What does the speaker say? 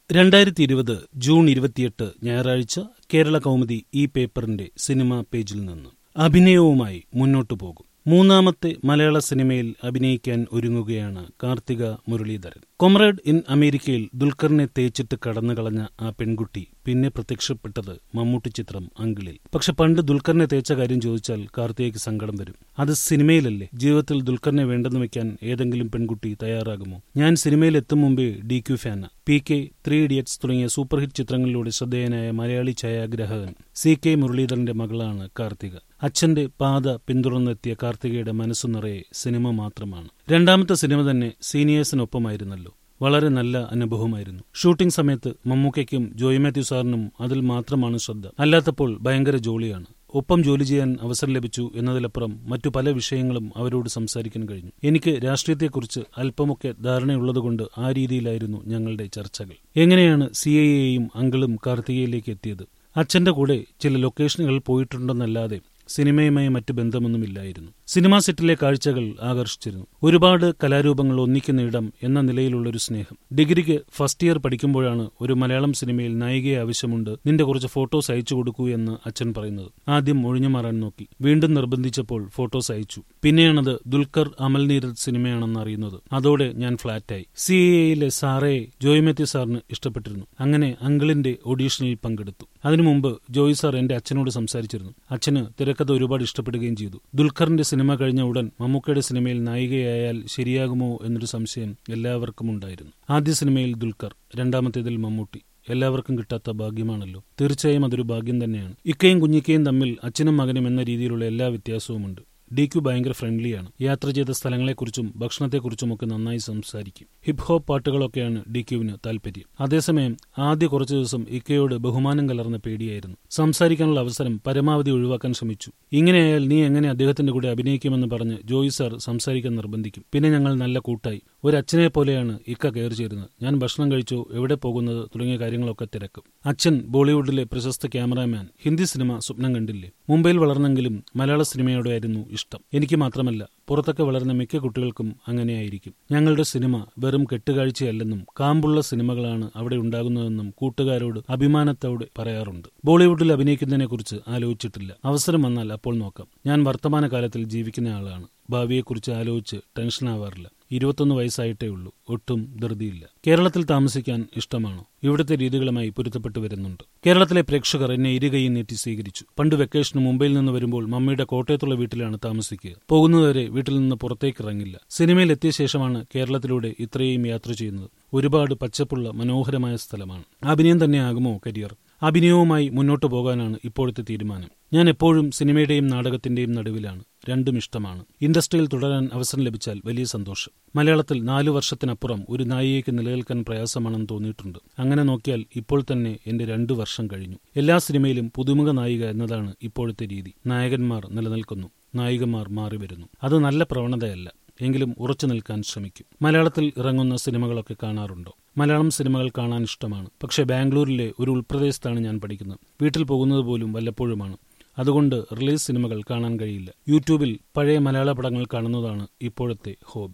രണ്ടായിരത്തി ഇരുപത് ജൂൺ ഇരുപത്തിയെട്ട് ഞായറാഴ്ച കേരള കൗമുദി ഈ പേപ്പറിന്റെ സിനിമാ പേജിൽ നിന്ന് അഭിനയവുമായി മുന്നോട്ടു പോകും മൂന്നാമത്തെ മലയാള സിനിമയിൽ അഭിനയിക്കാൻ ഒരുങ്ങുകയാണ് കാർത്തിക മുരളീധരൻ കൊമ്രേഡ് ഇൻ അമേരിക്കയിൽ ദുൽഖറിനെ തേച്ചിട്ട് കടന്നു കളഞ്ഞ ആ പെൺകുട്ടി പിന്നെ പ്രത്യക്ഷപ്പെട്ടത് മമ്മൂട്ടി ചിത്രം അങ്കിളിൽ പക്ഷെ പണ്ട് ദുൽഖറിനെ തേച്ച കാര്യം ചോദിച്ചാൽ കാർത്തികയ്ക്ക് സങ്കടം വരും അത് സിനിമയിലല്ലേ ജീവിതത്തിൽ ദുൽഖറിനെ വേണ്ടെന്ന് വെക്കാൻ ഏതെങ്കിലും പെൺകുട്ടി തയ്യാറാകുമോ ഞാൻ സിനിമയിൽ എത്തും മുമ്പേ D Q Fanaa P K three idiots തുടങ്ങിയ സൂപ്പർ ഹിറ്റ് ചിത്രങ്ങളിലൂടെ ശ്രദ്ധേയനായ മലയാളി ഛായാഗ്രാഹകൻ സി കെ മുരളീധരന്റെ മകളാണ് കാർത്തിക അച്ഛന്റെ പാത പിന്തുടർന്നെത്തിയ കാർത്തികയുടെ മനസ്സു നിറയെ സിനിമ മാത്രമാണ് രണ്ടാമത്തെ സിനിമ തന്നെ സീനിയേഴ്സിനൊപ്പമായിരുന്നല്ലോ വളരെ നല്ല അനുഭവമായിരുന്നു ഷൂട്ടിംഗ് സമയത്ത് മമ്മൂക്കയ്ക്കും ജോയി മാത്യു സാറിനും അതിൽ മാത്രമാണ് ശ്രദ്ധ അല്ലാത്തപ്പോൾ ഭയങ്കര ജോളിയാണ് ഒപ്പം ജോലി ചെയ്യാൻ അവസരം ലഭിച്ചു എന്നതിലപ്പുറം മറ്റു പല വിഷയങ്ങളും അവരോട് സംസാരിക്കാൻ കഴിഞ്ഞു എനിക്ക് രാഷ്ട്രീയത്തെക്കുറിച്ച് അല്പമൊക്കെ ധാരണയുള്ളതുകൊണ്ട് ആ രീതിയിലായിരുന്നു ഞങ്ങളുടെ ചർച്ചകൾ എങ്ങനെയാണ് സി ഐ എയും അങ്കിളും കാർത്തികയിലേക്ക് എത്തിയത് അച്ഛന്റെ കൂടെ ചില ലൊക്കേഷനുകൾ പോയിട്ടുണ്ടെന്നല്ലാതെ സിനിമയുമായി മറ്റു ബന്ധമൊന്നുമില്ലായിരുന്നു സിനിമാ സെറ്റിലെ കാഴ്ചകൾ ആകർഷിച്ചിരുന്നു ഒരുപാട് കലാരൂപങ്ങൾ ഒന്നിക്കുന്ന ഇടം എന്ന നിലയിലുള്ളൊരു സ്നേഹം ഡിഗ്രിക്ക് ഫസ്റ്റ് ഇയർ പഠിക്കുമ്പോഴാണ് ഒരു മലയാളം സിനിമയിൽ നായികയെ ആവശ്യമുണ്ട് നിന്റെ കുറച്ച് ഫോട്ടോസ് അയച്ചു കൊടുക്കൂ എന്ന് അച്ഛൻ പറയുന്നത് ആദ്യം ഒഴിഞ്ഞു മാറാൻ നോക്കി വീണ്ടും നിർബന്ധിച്ചപ്പോൾ ഫോട്ടോസ് അയച്ചു പിന്നെയാണത് ദുൽഖർ അമൽ നീരദ് സിനിമയാണെന്ന് അറിയുന്നത് അതോടെ ഞാൻ ഫ്ളാറ്റായി സി എയിലെ സാറേ ജോയ് മാത്യു സാറിന് ഇഷ്ടപ്പെട്ടിരുന്നു അങ്ങനെ അങ്കിളിന്റെ ഓഡീഷനിൽ പങ്കെടുത്തു അതിനു മുമ്പ് ജോയ് സാർ എന്റെ അച്ഛനോട് സംസാരിച്ചിരുന്നു അച്ഛന് തിരക്കഥ ഒരുപാട് ഇഷ്ടപ്പെടുകയും ചെയ്തു ദുൽഖറിന്റെ സിനിമ കഴിഞ്ഞ ഉടൻ മമ്മൂക്കയുടെ സിനിമയിൽ നായികയായാൽ ശരിയാകുമോ എന്നൊരു സംശയം എല്ലാവർക്കും ഉണ്ടായിരുന്നു ആദ്യ സിനിമയിൽ ദുൽഖർ രണ്ടാമത്തേതിൽ മമ്മൂട്ടി എല്ലാവർക്കും കിട്ടാത്ത ഭാഗ്യമാണല്ലോ തീർച്ചയായും അതൊരു ഭാഗ്യം തന്നെയാണ് ഇക്കയും കുഞ്ഞിക്കയും തമ്മിൽ അച്ഛനും മകനും എന്ന രീതിയിലുള്ള എല്ലാ വ്യത്യാസവുമുണ്ട് ഡി ക്യു ഭയങ്കര ഫ്രണ്ട്ലിയാണ് യാത്ര ചെയ്ത സ്ഥലങ്ങളെക്കുറിച്ചും ഭക്ഷണത്തെക്കുറിച്ചും ഒക്കെ നന്നായി സംസാരിക്കും ഹിപ് ഹോപ്പ് പാട്ടുകളൊക്കെയാണ് ഡി ക്യുവിന് താല്പര്യം അതേസമയം ആദ്യ കുറച്ചു ദിവസം ഇക്കയോട് ബഹുമാനം കലർന്ന പേടിയായിരുന്നു സംസാരിക്കാനുള്ള അവസരം പരമാവധി ഒഴിവാക്കാൻ ശ്രമിച്ചു ഇങ്ങനെയായാൽ നീ എങ്ങനെ അദ്ദേഹത്തിന്റെ കൂടെ അഭിനയിക്കുമെന്ന് പറഞ്ഞ് ജോയി സാർ സംസാരിക്കാൻ നിർബന്ധിക്കും പിന്നെ ഞങ്ങൾ നല്ല കൂട്ടായി ഒരു അച്ഛനെ പോലെയാണ് ഇക്ക കയറി ചേരുന്നത് ഞാൻ ഭക്ഷണം കഴിച്ചു എവിടെ പോകുന്നത് തുടങ്ങിയ കാര്യങ്ങളൊക്കെ തിരക്കും അച്ഛൻ ബോളിവുഡിലെ പ്രശസ്ത ക്യാമറാമാൻ ഹിന്ദി സിനിമ സ്വപ്നം കണ്ടില്ലേ മുംബൈയിൽ വളർന്നെങ്കിലും മലയാള സിനിമയോടായിരുന്നു ഇഷ്ടം എനിക്ക് മാത്രമല്ല പുറത്തൊക്കെ വളരുന്ന മിക്ക കുട്ടികൾക്കും അങ്ങനെയായിരിക്കും ഞങ്ങളുടെ സിനിമ വെറും കെട്ടുകാഴ്ചയല്ലെന്നും കാമ്പുള്ള സിനിമകളാണ് അവിടെ ഉണ്ടാകുന്നതെന്നും കൂട്ടുകാരോട് അഭിമാനത്തോടെ പറയാറുണ്ട് ബോളിവുഡിൽ അഭിനയിക്കുന്നതിനെക്കുറിച്ച് ആലോചിച്ചിട്ടില്ല അവസരം വന്നാൽ അപ്പോൾ നോക്കാം ഞാൻ വർത്തമാനകാലത്തിൽ ജീവിക്കുന്ന ആളാണ് ഭാവിയെക്കുറിച്ച് ആലോചിച്ച് ടെൻഷനാവാറില്ല ഇരുപത്തൊന്ന് വയസ്സായിട്ടേ ഉള്ളൂ ഒട്ടും ധൃതിയില്ല കേരളത്തിൽ താമസിക്കാൻ ഇഷ്ടമാണോ ഇവിടുത്തെ രീതികളുമായി പൊരുത്തപ്പെട്ടു വരുന്നുണ്ട് കേരളത്തിലെ പ്രേക്ഷകർ എന്നെ ഇരുകൈയും നീട്ടി സ്വീകരിച്ചു പണ്ട് വെക്കേഷന് മുംബൈയിൽ നിന്ന് വരുമ്പോൾ മമ്മിയുടെ കോട്ടയത്തുള്ള വീട്ടിലാണ് താമസിക്കുക പോകുന്നതുവരെ വീട്ടിൽ നിന്ന് പുറത്തേക്ക് ഇറങ്ങില്ല സിനിമയിൽ എത്തിയ ശേഷമാണ് കേരളത്തിലൂടെ ഇത്രയും യാത്ര ചെയ്യുന്നത് ഒരുപാട് പച്ചപ്പുള്ള മനോഹരമായ സ്ഥലമാണ് അഭിനയം തന്നെയാകുമോ കരിയർ അഭിനയവുമായി മുന്നോട്ടു പോകാനാണ് ഇപ്പോഴത്തെ തീരുമാനം ഞാൻ എപ്പോഴും സിനിമയുടെയും നാടകത്തിന്റെയും നടുവിലാണ് രണ്ടും ഇഷ്ടമാണ് ഇൻഡസ്ട്രിയിൽ തുടരാൻ അവസരം ലഭിച്ചാൽ വലിയ സന്തോഷം മലയാളത്തിൽ നാലു വർഷത്തിനപ്പുറം ഒരു നായികയ്ക്ക് നിലനിൽക്കാൻ പ്രയാസമാണെന്ന് തോന്നിയിട്ടുണ്ട് അങ്ങനെ നോക്കിയാൽ ഇപ്പോൾ തന്നെ എന്റെ രണ്ടു വർഷം കഴിഞ്ഞു എല്ലാ സിനിമയിലും പുതുമുഖ നായിക എന്നതാണ് ഇപ്പോഴത്തെ രീതി നായകന്മാർ നിലനിൽക്കുന്നു നായികമാർ മാറിവരുന്നു അത് നല്ല പ്രവണതയല്ല എങ്കിലും ഉറച്ചു നിൽക്കാൻ ശ്രമിക്കും മലയാളത്തിൽ ഇറങ്ങുന്ന സിനിമകളൊക്കെ കാണാറുണ്ടോ മലയാളം സിനിമകൾ കാണാൻ ഇഷ്ടമാണ് പക്ഷേ ബാംഗ്ലൂരിലെ ഒരു ഉൾപ്രദേശത്താണ് ഞാൻ പഠിക്കുന്നത് വീട്ടിൽ പോകുന്നത് പോലും വല്ലപ്പോഴുമാണ് അതുകൊണ്ട് റിലീസ് സിനിമകൾ കാണാൻ കഴിയില്ല യൂട്യൂബിൽ പഴയ മലയാള പടങ്ങൾ കാണുന്നതാണ് ഇപ്പോഴത്തെ ഹോബി